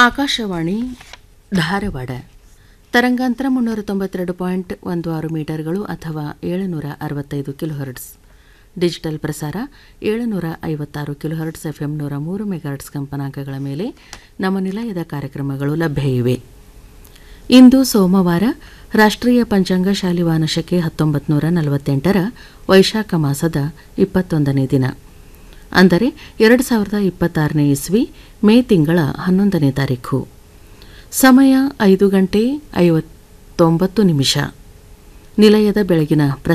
ಆಕಾಶವಾಣಿ ಧಾರವಾಡ ತರಂಗಾಂತರ ಮುನ್ನೂರ ತೊಂಬತ್ತೆರಡು ಪಾಯಿಂಟ್ ಒಂದು ಆರು ಮೀಟರ್ಗಳು ಅಥವಾ ಏಳುನೂರ ಅರವತ್ತೈದು ಕಿಲೋಹರ್ಟ್ಸ್ ಡಿಜಿಟಲ್ ಪ್ರಸಾರ ಏಳುನೂರ ಐವತ್ತಾರು ಕಿಲೋಹರ್ಟ್ಸ್ ಎಫ್ಎಂ ನೂರ ಮೂರು ಮೆಗಾಹರ್ಟ್ಸ್ ಕಂಪನಾಂಕಗಳ ಮೇಲೆ ನಮ್ಮ ನಿಲಯದ ಕಾರ್ಯಕ್ರಮಗಳು ಲಭ್ಯ ಇವೆ ಇಂದು ಸೋಮವಾರ ರಾಷ್ಟ್ರೀಯ ಪಂಚಾಂಗ ಶಾಲಿವಾನಶಕೆ ಹತ್ತೊಂಬತ್ತು ನೂರ ನಲವತ್ತೆಂಟರ ವೈಶಾಖ ಮಾಸದ ಇಪ್ಪತ್ತೊಂದನೇ ದಿನ ಅಂದರೆ ಎರಡು ಸಾವಿರದ ಇಪ್ಪತ್ತಾರನೇ ಇಸ್ವಿ ಮೇ ತಿಂಗಳ ಹನ್ನೊಂದನೇ ತಾರೀಖು ಸಮಯ ಐದು ಗಂಟೆ ಐವತ್ತೊಂಬತ್ತು ನಿಮಿಷ ನಿಲಯದ ಬೆಳಗಿನ